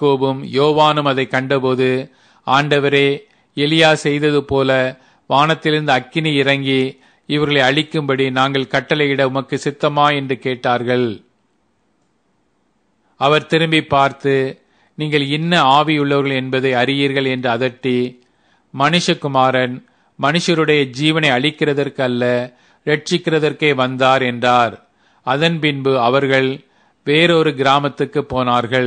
யாக்கோபும் யோவானும் அதை கண்டபோது ஆண்டவரே எலியா செய்தது போல வானத்திலிருந்து அக்கினி இறங்கி இவர்களை அழிக்கும்படி நாங்கள் கட்டளையிட உமக்கு சித்தமா என்று கேட்டார்கள் அவர் திரும்பி பார்த்து நீங்கள் இன்ன ஆவியுள்ளவர்கள் என்பதை அறியீர்கள் என்று அதட்டி மனுஷகுமாரன் மனுஷருடைய ஜீவனை அழிக்கிறதற்கு அல்ல ரட்சிக்கிறதற்கே வந்தார் என்றார் அதன் பின்பு அவர்கள் வேறொரு கிராமத்துக்கு போனார்கள்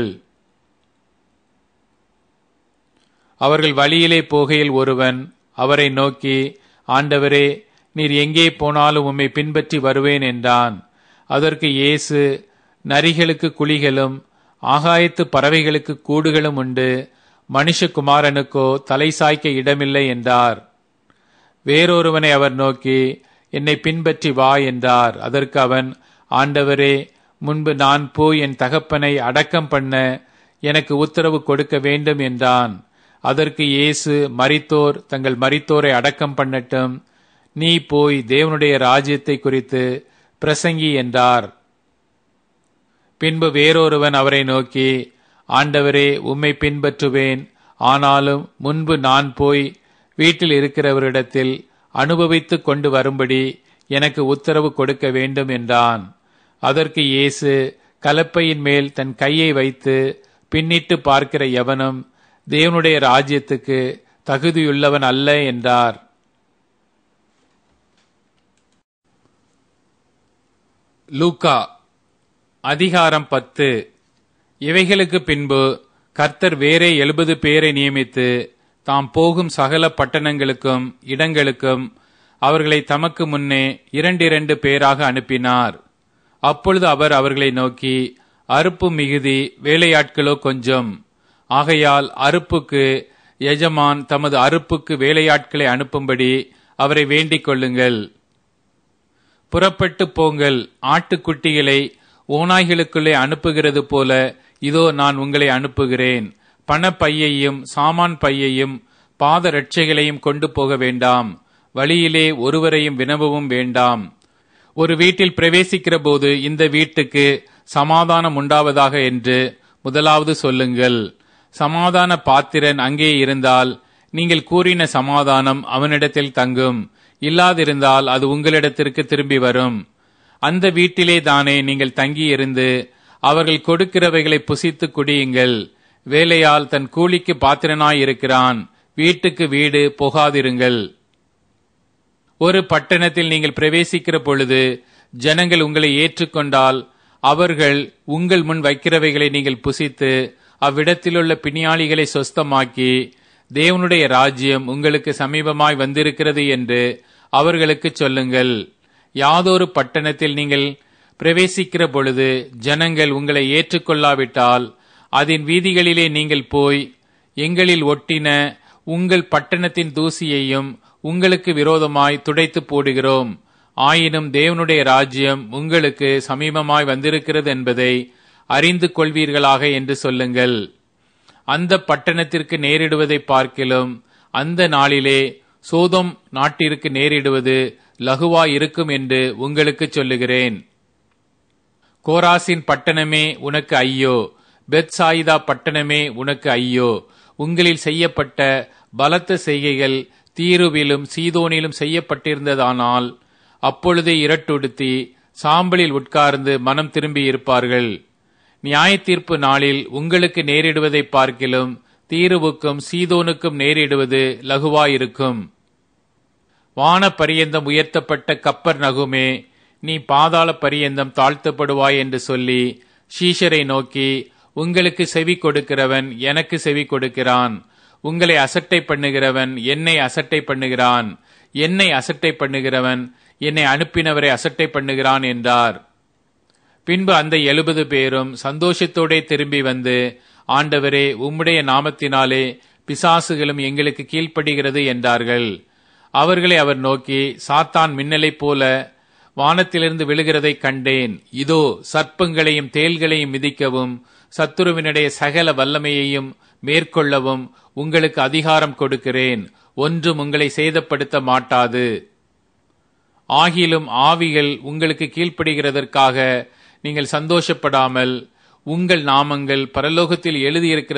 அவர்கள் வழியிலே போகையில் ஒருவன் அவரை நோக்கி ஆண்டவரே நீர் எங்கே போனாலும் உம்மை பின்பற்றி வருவேன் என்றான் அதற்கு இயேசு நரிகளுக்கு குழிகளும் ஆகாயத்து பறவைகளுக்கு கூடுகளும் உண்டு மனுஷகுமாரனுக்கோ தலை சாய்க்க இடமில்லை என்றார் வேறொருவனை அவர் நோக்கி என்னை பின்பற்றி வா என்றார் அதற்கு அவன் ஆண்டவரே முன்பு நான் போய் என் தகப்பனை அடக்கம் பண்ண எனக்கு உத்தரவு கொடுக்க வேண்டும் என்றான் அதற்கு இயேசு மரித்தோர் தங்கள் மரித்தோரை அடக்கம் பண்ணட்டும் நீ போய் தேவனுடைய ராஜ்யத்தை குறித்து பிரசங்கி என்றார் பின்பு வேறொருவன் அவரை நோக்கி ஆண்டவரே உம்மை பின்பற்றுவேன் ஆனாலும் முன்பு நான் போய் வீட்டில் இருக்கிறவரிடத்தில் அனுபவித்துக் கொண்டு வரும்படி எனக்கு உத்தரவு கொடுக்க வேண்டும் என்றான் அதற்கு இயேசு கலப்பையின் மேல் தன் கையை வைத்து பின்னிட்டு பார்க்கிற எவனும் தேவனுடைய ராஜ்யத்துக்கு தகுதியுள்ளவன் அல்ல என்றார் லூக்கா அதிகாரம் பத்து இவைகளுக்கு பின்பு கர்த்தர் வேறே எழுபது பேரை நியமித்து தாம் போகும் சகல பட்டணங்களுக்கும் இடங்களுக்கும் அவர்களை தமக்கு முன்னே இரண்டிரண்டு பேராக அனுப்பினார் அப்பொழுது அவர் அவர்களை நோக்கி அறுப்பு மிகுதி வேலையாட்களோ கொஞ்சம் ஆகையால் அறுப்புக்கு எஜமான் தமது அறுப்புக்கு வேலையாட்களை அனுப்பும்படி அவரை வேண்டிக் கொள்ளுங்கள் புறப்பட்டு போங்கள் ஆட்டுக்குட்டிகளை ஓநாய்களுக்குள்ளே அனுப்புகிறது போல இதோ நான் உங்களை அனுப்புகிறேன் பணப்பையையும் சாமான் பையையும் பாத ரட்சைகளையும் கொண்டு போக வேண்டாம் வழியிலே ஒருவரையும் வினவவும் வேண்டாம் ஒரு வீட்டில் பிரவேசிக்கிற போது இந்த வீட்டுக்கு சமாதானம் உண்டாவதாக என்று முதலாவது சொல்லுங்கள் சமாதான பாத்திரன் அங்கே இருந்தால் நீங்கள் கூறின சமாதானம் அவனிடத்தில் தங்கும் இல்லாதிருந்தால் அது உங்களிடத்திற்கு திரும்பி வரும் அந்த வீட்டிலே தானே நீங்கள் தங்கியிருந்து அவர்கள் கொடுக்கிறவைகளை புசித்து குடியுங்கள் வேலையால் தன் கூலிக்கு பாத்திரனாயிருக்கிறான் வீட்டுக்கு வீடு போகாதிருங்கள் ஒரு பட்டணத்தில் நீங்கள் பிரவேசிக்கிற பொழுது ஜனங்கள் உங்களை ஏற்றுக்கொண்டால் அவர்கள் உங்கள் முன் வைக்கிறவைகளை நீங்கள் புசித்து அவ்விடத்திலுள்ள பிணியாளிகளை சொஸ்தமாக்கி தேவனுடைய ராஜ்யம் உங்களுக்கு சமீபமாய் வந்திருக்கிறது என்று அவர்களுக்கு சொல்லுங்கள் யாதொரு பட்டணத்தில் நீங்கள் பிரவேசிக்கிற பொழுது ஜனங்கள் உங்களை ஏற்றுக்கொள்ளாவிட்டால் அதன் வீதிகளிலே நீங்கள் போய் எங்களில் ஒட்டின உங்கள் பட்டணத்தின் தூசியையும் உங்களுக்கு விரோதமாய் துடைத்து போடுகிறோம் ஆயினும் தேவனுடைய ராஜ்யம் உங்களுக்கு சமீபமாய் வந்திருக்கிறது என்பதை அறிந்து கொள்வீர்களாக என்று சொல்லுங்கள் அந்த பட்டணத்திற்கு நேரிடுவதை பார்க்கிலும் அந்த நாளிலே சோதம் நாட்டிற்கு நேரிடுவது லகுவாய் இருக்கும் என்று உங்களுக்கு சொல்லுகிறேன் கோராசின் பட்டணமே உனக்கு ஐயோ பெத்சாயிதா பட்டணமே உனக்கு ஐயோ உங்களில் செய்யப்பட்ட பலத்த செய்கைகள் தீருவிலும் சீதோனிலும் செய்யப்பட்டிருந்ததானால் அப்பொழுதே இரட்டுடுத்தி சாம்பலில் உட்கார்ந்து மனம் திரும்பி இருப்பார்கள் நியாய தீர்ப்பு நாளில் உங்களுக்கு நேரிடுவதை பார்க்கிலும் தீருவுக்கும் சீதோனுக்கும் நேரிடுவது லகுவாயிருக்கும் வான பரியந்தம் உயர்த்தப்பட்ட கப்பர் நகுமே நீ பாதாள பரியந்தம் தாழ்த்தப்படுவாய் என்று சொல்லி ஷீஷரை நோக்கி உங்களுக்கு செவி கொடுக்கிறவன் எனக்கு செவி கொடுக்கிறான் உங்களை அசட்டை பண்ணுகிறவன் என்னை அசட்டை பண்ணுகிறான் என்னை அசட்டை பண்ணுகிறவன் என்னை அனுப்பினவரை அசட்டை பண்ணுகிறான் என்றார் பின்பு அந்த எழுபது பேரும் சந்தோஷத்தோடே திரும்பி வந்து ஆண்டவரே உம்முடைய நாமத்தினாலே பிசாசுகளும் எங்களுக்கு கீழ்ப்படுகிறது என்றார்கள் அவர்களை அவர் நோக்கி சாத்தான் மின்னலைப் போல வானத்திலிருந்து விழுகிறதை கண்டேன் இதோ சர்ப்பங்களையும் தேள்களையும் மிதிக்கவும் சத்துருவினுடைய சகல வல்லமையையும் மேற்கொள்ளவும் உங்களுக்கு அதிகாரம் கொடுக்கிறேன் ஒன்றும் உங்களை சேதப்படுத்த மாட்டாது ஆகிலும் ஆவிகள் உங்களுக்கு கீழ்ப்படுகிறதற்காக நீங்கள் சந்தோஷப்படாமல் உங்கள் நாமங்கள் பரலோகத்தில் எழுதியிருக்கிற